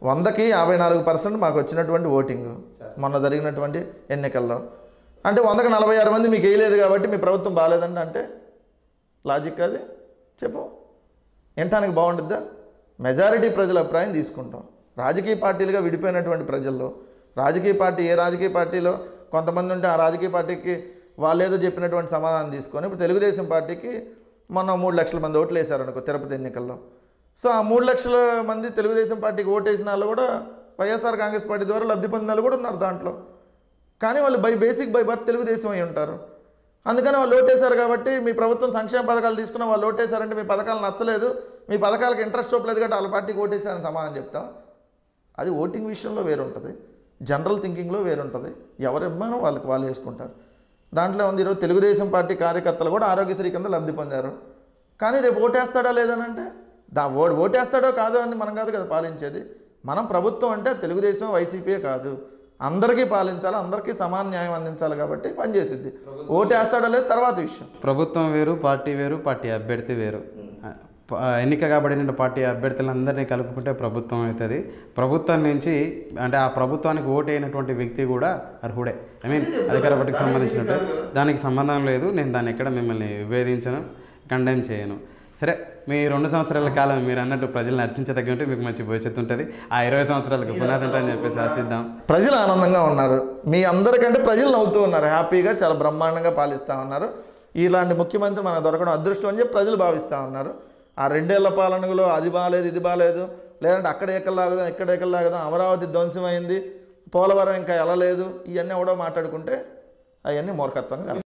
వందకి యాభై నాలుగు పర్సెంట్ మాకు వచ్చినటువంటి ఓటింగ్ మొన్న జరిగినటువంటి ఎన్నికల్లో అంటే వందకి నలభై ఆరు మంది మీకు వేయలేదు కాబట్టి మీ ప్రభుత్వం బాగాలేదండి అంటే లాజిక్ అది చెప్పు వినటానికి బాగుంటుందా మెజారిటీ ప్రజల అభిప్రాయం తీసుకుంటాం రాజకీయ పార్టీలుగా విడిపోయినటువంటి ప్రజల్లో రాజకీయ పార్టీ ఏ రాజకీయ పార్టీలో కొంతమంది ఉంటే ఆ రాజకీయ పార్టీకి వాళ్ళేదో చెప్పినటువంటి సమాధానం తీసుకొని ఇప్పుడు తెలుగుదేశం పార్టీకి మొన్న మూడు లక్షల మంది ఓట్లు వేశారు అనుకో తిరుపతి ఎన్నికల్లో సో ఆ మూడు లక్షల మంది తెలుగుదేశం పార్టీకి ఓటేసిన వాళ్ళు కూడా వైఎస్ఆర్ కాంగ్రెస్ పార్టీ ద్వారా లబ్ధి పొందిన వాళ్ళు కూడా ఉన్నారు దాంట్లో కానీ వాళ్ళు by basic by birth Telugu Desam అయి ఉంటారు అందుకని వాళ్ళు ఓటేశారు కాబట్టి మీ ప్రభుత్వం సంక్షేమ పథకాలు తీసుకున్న వాళ్ళు ఓటేశారంటే మీ పథకాలు నచ్చలేదు మీ పథకాలకు ఇంట్రెస్ట్ చూపలేదు కాబట్టి వాళ్ళ పార్టీకి ఓటేశారని సమాధానం చెప్తాం అది ఓటింగ్ విషయంలో వేరుంటుంది జనరల్ థింకింగ్లో వేరుంటుంది ఎవరి అభిమానం వాళ్ళకి వాళ్ళు వేసుకుంటారు దాంట్లో ఉంది ఈరోజు తెలుగుదేశం పార్టీ కార్యకర్తలు కూడా ఆరోగ్యశ్రీ కింద లబ్ధి పొందారు కానీ రేపు ఓటేస్తాడా లేదని అంటే దా ఓ ఓటేస్తాడో కాదో అని మనం కాదు కదా పాలించేది మనం ప్రభుత్వం అంటే తెలుగుదేశం వైసీపీయే కాదు అందరికీ పాలించాలి అందరికీ సమాన న్యాయం అందించాలి కాబట్టి పనిచేసిద్ది ఓటేస్తాడో లేదు తర్వాత విషయం ప్రభుత్వం వేరు పార్టీ వేరు పార్టీ అభ్యర్థి వేరు ప- ఎన్నిక కాబడిన పార్టీ అభ్యర్థులందరినీ కలుపుకుంటే ప్రభుత్వం అవుతుంది ప్రభుత్వం నుంచి అంటే ఆ ప్రభుత్వానికి ఓటు అయినటువంటి వ్యక్తి కూడా అర్హుడే ఐ మీన్ అధికార పార్టీకి సంబంధించినట్టు దానికి సంబంధం లేదు నేను దాన్ని ఎక్కడ మిమ్మల్ని విభేదించను కండెమ్ చేయను సరే మీ రెండు సంవత్సరాల కాలం మీరు అన్నట్టు ప్రజలు నడిచించదగ్గ ఉంటే మీకు మంచి భవిష్యత్తు ఉంటుంది ఆ ఇరవై సంవత్సరాలకు పునాది ఉంటుందని చెప్పేసి ఆశిద్దాం ప్రజలు ఆనందంగా ఉన్నారు మీ అందరికంటే ప్రజలు నవ్వుతూ ఉన్నారు హ్యాపీగా చాలా బ్రహ్మాండంగా పాలిస్తూ ఉన్నారు ఇలాంటి ముఖ్యమంత్రి మనకు దొరకడం అదృష్టం అని చెప్పి ప్రజలు భావిస్తూ ఉన్నారు ఆ రెండేళ్ల పాలనలో అది బాగాలేదు ఇది బాగాలేదు లేదంటే అక్కడ ఎక్కలాగదాం ఇక్కడ ఎక్కలాగదాం అమరావతి ధ్వంసమైంది పోలవరం ఇంకా వెళ్ళలేదు ఇవన్నీ కూడా మాట్లాడుకుంటే అవన్నీ మూర్ఖత్వంగా